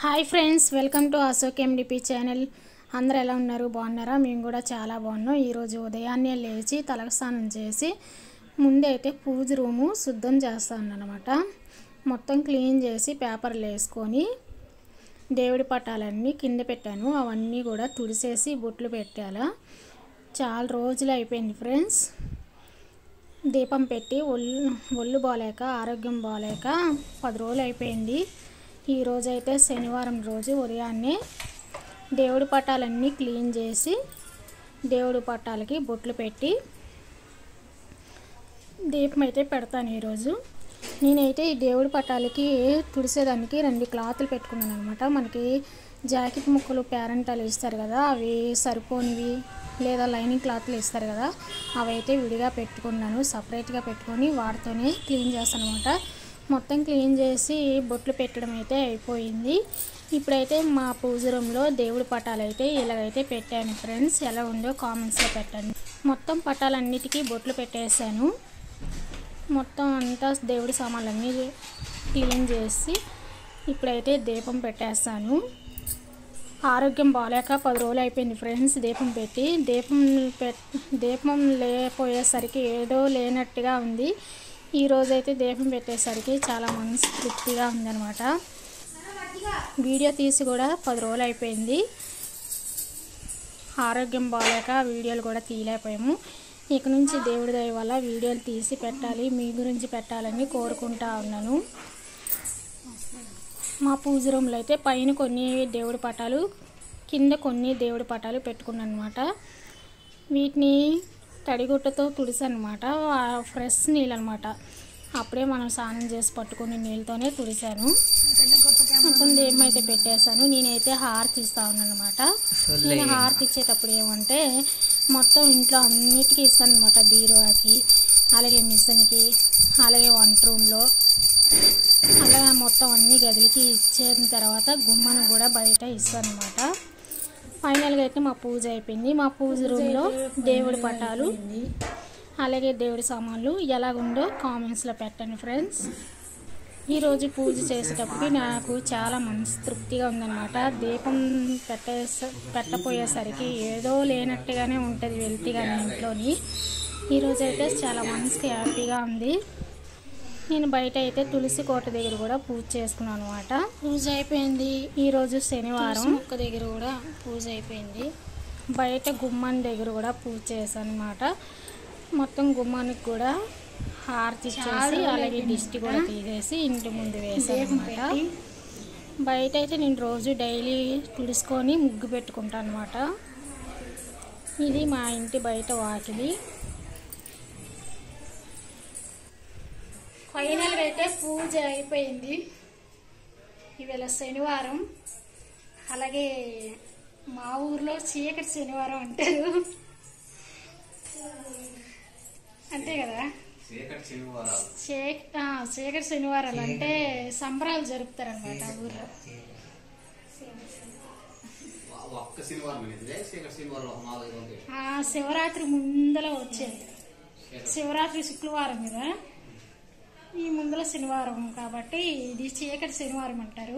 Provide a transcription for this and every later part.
Hi friends welcome to Ashok MDP channel అందరు ఎలా ఉన్నారు బాగున్నారా మేము కూడా చాలా బాగున్నాం ఈరోజు ఉదయాన్నే లేచి తలకు స్నానం చేసి ముందే అయితే పూజ రూము శుద్ధం చేస్తాను అనమాట మొత్తం క్లీన్ చేసి పేపర్లు వేసుకొని దేవుడి పటాలన్నీ కింద పెట్టాను అవన్నీ కూడా తుడిసేసి బొట్లు పెట్టాలా చాలా రోజులు అయిపోయింది ఫ్రెండ్స్ దీపం పెట్టి ఒళ్ళు ఒళ్ళు బాగాలేక ఆరోగ్యం బాగాలేక పది రోజులు అయిపోయింది ఈ రోజు అయితే శనివారం రోజు ఉదయాన్నే దేవుడి పటాలన్నీ క్లీన్ చేసి దేవుడి పటాలకి బొట్లు పెట్టి దీపం అయితే పెడతాను ఈరోజు నేనైతే ఈ దేవుడి పటాలకి తుడిసేదానికి రెండు క్లాతులు పెట్టుకున్నాను అనమాట మనకి జాకెట్ ముక్కలు పేరెంటాలు ఇస్తారు కదా అవి సరిపోనివి లేదా లైనింగ్ క్లాత్లు ఇస్తారు కదా అవి అయితే విడిగా పెట్టుకున్నాను సపరేట్గా పెట్టుకొని వాటితోనే క్లీన్ చేస్తాను అనమాట మొత్తం క్లీన్ చేసి బొట్లు పెట్టడం అయితే అయిపోయింది ఇప్పుడైతే మా పూజ రూమ్లో దేవుడి పటాలు అయితే ఇలాగైతే పెట్టాను ఫ్రెండ్స్ ఎలా ఉందో కామెంట్స్లో పెట్టండి మొత్తం పటాలన్నిటికీ బొట్లు పెట్టేశాను మొత్తం అంతా దేవుడి సామాన్లన్నీ క్లీన్ చేసి ఇప్పుడైతే దీపం పెట్టేస్తాను ఆరోగ్యం బాగాలేక పది రోజులు అయిపోయింది ఫ్రెండ్స్ దీపం పెట్టి దీపం పెట్ దీపం లేకపోయేసరికి ఏదో లేనట్టుగా ఉంది ఈ రోజైతే దీపం పెట్టేసరికి చాలా మనసు తృప్తిగా ఉందన్నమాట వీడియో తీసి కూడా పది రోజులు అయిపోయింది ఆరోగ్యం బాగాలేక వీడియోలు కూడా తీయలేకపోయాము ఇక నుంచి దేవుడి దయ వల్ల వీడియోలు తీసి పెట్టాలి మీ గురించి పెట్టాలని కోరుకుంటా ఉన్నాను మా పూజ రూమ్లో అయితే పైన కొన్ని దేవుడి పటాలు కింద కొన్ని దేవుడి పటాలు పెట్టుకున్నాను అనమాట వీటిని తడిగుట్టతో తుడిసానమాట ఫ్రెష్ నీళ్ళు అనమాట అప్పుడే మనం స్నానం చేసి పట్టుకుని నీళ్ళతోనే తుడిసాను మొత్తం దీపం అయితే పెట్టేశాను నేనైతే హారతి ఇస్తా ఉన్నాను అనమాట నేను హారతి ఇచ్చేటప్పుడు ఏమంటే మొత్తం ఇంట్లో అన్నిటికీ ఇస్తాను అనమాట బీరువాకి అలాగే మిషన్కి అలాగే వంట రూమ్లో అలాగే మొత్తం అన్ని గదులకి ఇచ్చిన తర్వాత గుమ్మను కూడా బయట ఇస్తాను అనమాట ఫైనల్గా అయితే మా పూజ అయిపోయింది మా పూజ రూమ్లో దేవుడి పటాలు అలాగే దేవుడి సామాన్లు ఎలాగుందో కామెంట్స్లో పెట్టండి ఫ్రెండ్స్ ఈరోజు పూజ చేసేటప్పుడు నాకు చాలా మనసు తృప్తిగా ఉందన్నమాట దీపం పెట్టే పెట్టపోయేసరికి ఏదో లేనట్టుగానే ఉంటుంది వెళ్తిగా ఇంట్లోని ఈరోజు అయితే చాలా మనసుకి హ్యాపీగా ఉంది నేను బయట అయితే తులసి కోట దగ్గర కూడా పూజ చేసుకున్నాను అనమాట పూజ అయిపోయింది ఈరోజు శనివారం ఒక్క దగ్గర కూడా పూజ అయిపోయింది బయట గుమ్మం దగ్గర కూడా పూజ చేశాను అనమాట మొత్తం గుమ్మానికి కూడా హారతి ఇచ్చేసి అలాగే దిష్టి కూడా తీసేసి ఇంటి ముందు వేసాను అనమాట బయట అయితే నేను రోజు డైలీ తుడుచుకొని ముగ్గు పెట్టుకుంటాను అనమాట ఇది మా ఇంటి బయట వాకిలి ఫైనల్గా అయితే పూజ అయిపోయింది ఇవాళ శనివారం అలాగే మా ఊర్లో చీకటి శనివారం అంటారు అంతే కదా చీకటి శనివారాలు చీక ఆ, చీకటి శనివారాలు అంటే సంబరాలు జరుపుతారనమాట ఊర్లో ఒక్క శనివారం అనేది చీకటి శనివారం ఒక నాలుగు ఉంటాయి ఆ శివరాత్రి ముందల వచ్చేది శివరాత్రి శుక్రవారం కదా ఈ ముందల శనివారం కాబట్టి ఇది చీకటి శనివారం అంటారు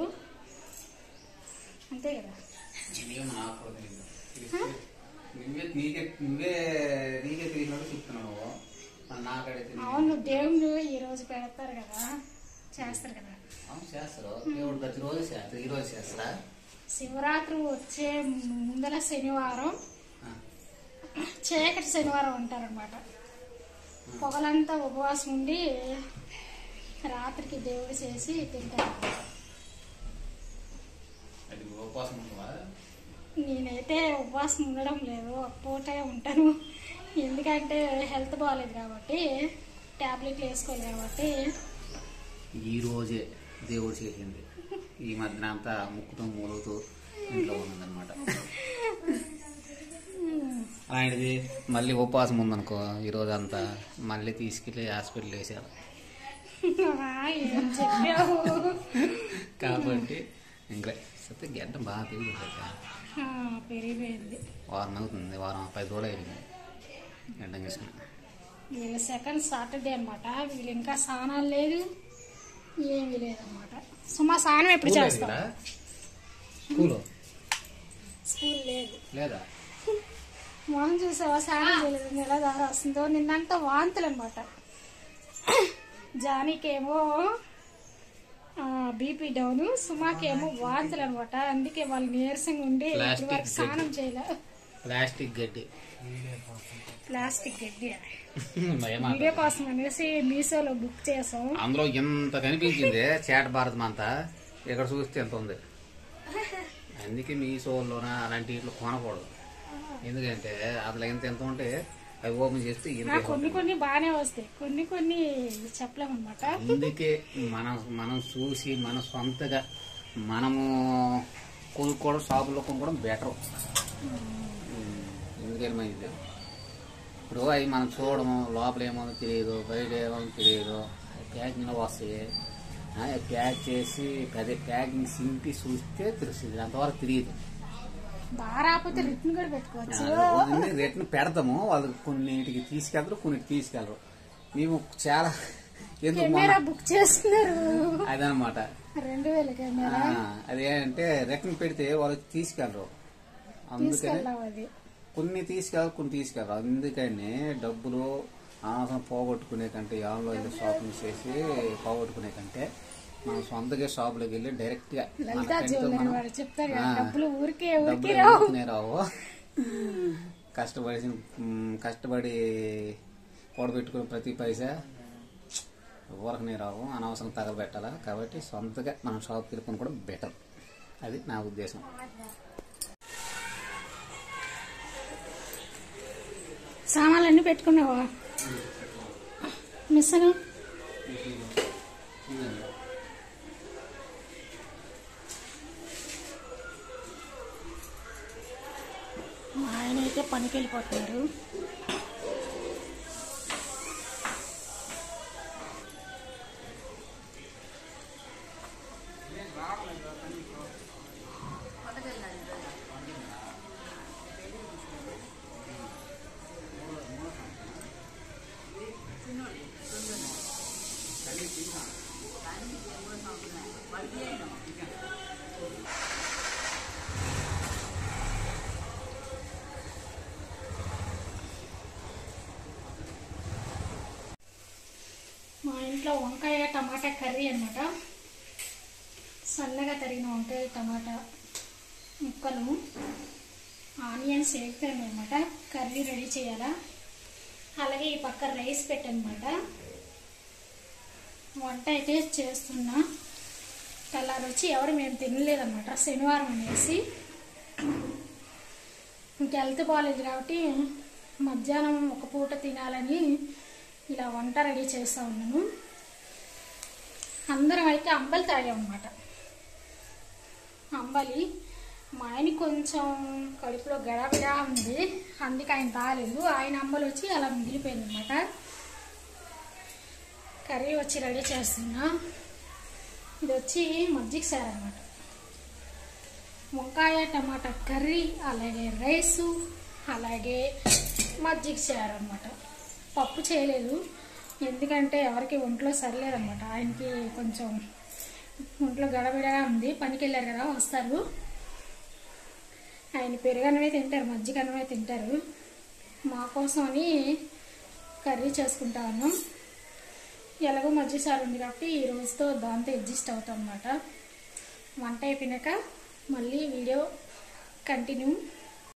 అంతే కదా ఏమో నాకు కూడా తెలియదు. నువ్వే నీకే నువ్వే నీకే తెలియనట్టు చెప్తున్నావు మరి నాకడే తెలియదు అవును దేవుడు ఈ రోజు పెడతారు కదా చేస్తారు కదా అవును చేస్తారు దేవుడు ప్రతి రోజు చేస్తారు ఈ రోజు చేస్తారా శివరాత్రి వచ్చే ముందల శనివారం ఆ. చీకటి శనివారం అంటారనమాట పొగలంతా ఉపవాసం ఉండి రాత్రికి దేవుడు చేసి తింటారు అది ఉపవాసం ఉంటుందా నేనైతే ఉపవాసం ఉండడం లేదు పూటే ఉంటాను ఎందుకంటే హెల్త్ బాగాలేదు కాబట్టి ట్యాబ్లెట్లు వేసుకోలేదు కాబట్టి ఈ రోజే దేవుడు చేసింది ఈ మధ్యన అంతా ముక్కుతూ మూలుగుతూ ఇంట్లో ఉన్నదన్నమాట ఆయనది మళ్ళీ ఉపవాసం ఉందనుకో ఈరోజు అంతా మళ్ళీ తీసుకెళ్ళి హాస్పిటల్ వేసారు ఆ, ఏం చెప్పావు కాబట్టి ఇంకా సత్య గడ్డ బాగా పెరిగింది ఆ, పెరిగిపోయింది వారం అవుతుంది వారం పది రోజులు అయింది గడ్డం వేసుకుని వీళ్ళ సెకండ్ సాటర్డే అనమాట వీళ్ళు ఇంకా స్నానాలు లేదు ఏమీ లేదన్నమాట సుమా స్నానం ఎప్పుడు చేస్తాం స్కూలు స్కూల్ లేదు లేదా మొహం చూసావా స్నానం చేయలేదు ఎలా దారి వస్తుందో నిన్నంతా వాంతులు అనమాట జానీకేమో బీపీ డౌన్ సుమాకేమో వాంతులు అనమాట అందుకే వాళ్ళు నీరసంగా ఉండి Plastic ఇప్పటి వరకు స్నానం చేయలే ప్లాస్టిక్ గడ్డి ప్లాస్టిక్ గడ్డి భయమా? వీడియో కోసం అనేసి మీషోలో బుక్ చేసాం అందులో ఇంత కనిపించింది చేట భారతం అంతా ఇక్కడ చూస్తే ఎంత ఉంది అందుకే మీ షోల్లోన అలాంటి ఇట్లు కొనకూడదు ఎందుకంటే అందులో ఎంత ఎంత ఉంటే అవి ఓపెన్ చేస్తే ఇంత ఆ, కొన్ని కొన్ని బాగానే వస్తాయి కొన్ని కొన్ని చెప్పలేమన్నమాట అందుకే మనం మనం చూసి మన సొంతగా మనము కొనుక్కోవడం షాపులో కొనుక్కోవడం బెటర్ ఎందుకని మంచిది ఇప్పుడు అవి మనం చూడము లోపల ఏమో తెలియదు బయట ఏమో తెలియదు ప్యాకింగ్లో వస్తాయి ఆ, ప్యాక్ చేసి అదే ప్యాకింగ్ సింపి చూస్తే తెలుస్తుంది అంతవరకు తెలియదు బాగా రాకపోతే రిటర్న్ కూడా పెట్టుకోవచ్చు కొన్ని రేట్ను పెడతాము వాళ్ళు కొన్నిటికి తీసుకెళ్తారు కొన్నిటికి తీసుకెళ్ళరు మేము చాలా ఎందుకు మొన్న కెమెరా బుక్ చేస్తున్నారు అదనమాట రెండు వేల కెమెరా అదేంటే రిటర్న్ పెడితే వాళ్ళు తీసుకెళ్ళరు అందుకని తీసుకెళ్ళాం అది కొన్ని తీసుకెళ్ళరు కొన్ని తీసుకెళ్ళరు అందుకని డబ్బులు అనవసరం పోగొట్టుకునే కంటే ఆన్లైన్ షాపింగ్ చేసి పోగొట్టుకునే కంటే మనం సొంతగా షాపులోకి వెళ్ళి డైరెక్ట్ గా మన లలితా friend తో జ్యువెలరీ మనం వాడు చెప్తారు కదా ఆ. డబ్బులు ఊరికే ఊరికే డబ్బులు రావు ఊరికనే రావు కష్టపడి మ్, కష్టపడి కూడబెట్టుకున్న ప్రతి పైసా ఊరకనే రావు అనవసరం తగలబెట్టాలా కాబట్టి సొంతగా మనం షాప్కి వెళ్ళి కూడా బెటర్ అది నా ఉద్దేశం సామాన్లు అన్ని పెట్టుకున్నావా మిస్సను మా ఆయన అయితే పనికి వెళ్ళిపోతున్నారు మా ఇంట్లో వంకాయ టమాటా కర్రీ అన్నమాట సన్నగా తరిగిన వంకాయ టమాటా ముక్కలు ఆనియన్స్ వేగుతాయి అనమాట కర్రీ రెడీ చేయాలా అలాగే ఈ పక్క రైస్ పెట్టనమాట వంట అయితే చేస్తున్నా తెల్లారి వచ్చి ఎవరు మేము తినలేదన్నమాట శనివారం అనేసి ఇంక హెల్త్ బాగాలేదు కాబట్టి మధ్యాహ్నం ఒక పూట తినాలని ఇలా వంట రెడీ చేస్తూ ఉన్నాను అందరం అయితే అంబలి తాగామన్నమాట అంబలి మా ఆయన కొంచెం కడుపులో గడబిడా ఉంది అందుకే ఆయన తాగలేదు ఆయన అంబలి వచ్చి అలా మిగిలిపోయింది అనమాట కర్రీ వచ్చి రెడీ చేస్తున్నా ఇది వచ్చి మజ్జిగ సార్ అనమాట వంకాయ టమాటా కర్రీ అలాగే రైసు అలాగే మజ్జిగ చారు అనమాట పప్పు చేయలేదు ఎందుకంటే ఎవరికి ఒంట్లో సరిలేదన్నమాట ఆయనకి కొంచెం ఒంట్లో గడబిడగా ఉంది పనికి వెళ్ళారు కదా వస్తారు ఆయన పెరుగన్నమే తింటారు మజ్జిగ అన్నమే తింటారు మా కోసం అని కర్రీ చేసుకుంటా ఉన్నాం ఎలాగో మజ్జిగ సారు ఉంది కాబట్టి ఈ రోజుతో దాంతో అడ్జస్ట్ అవుతాం అన్నమాట వంట అయిపోయినాక మళ్ళీ వీడియో కంటిన్యూ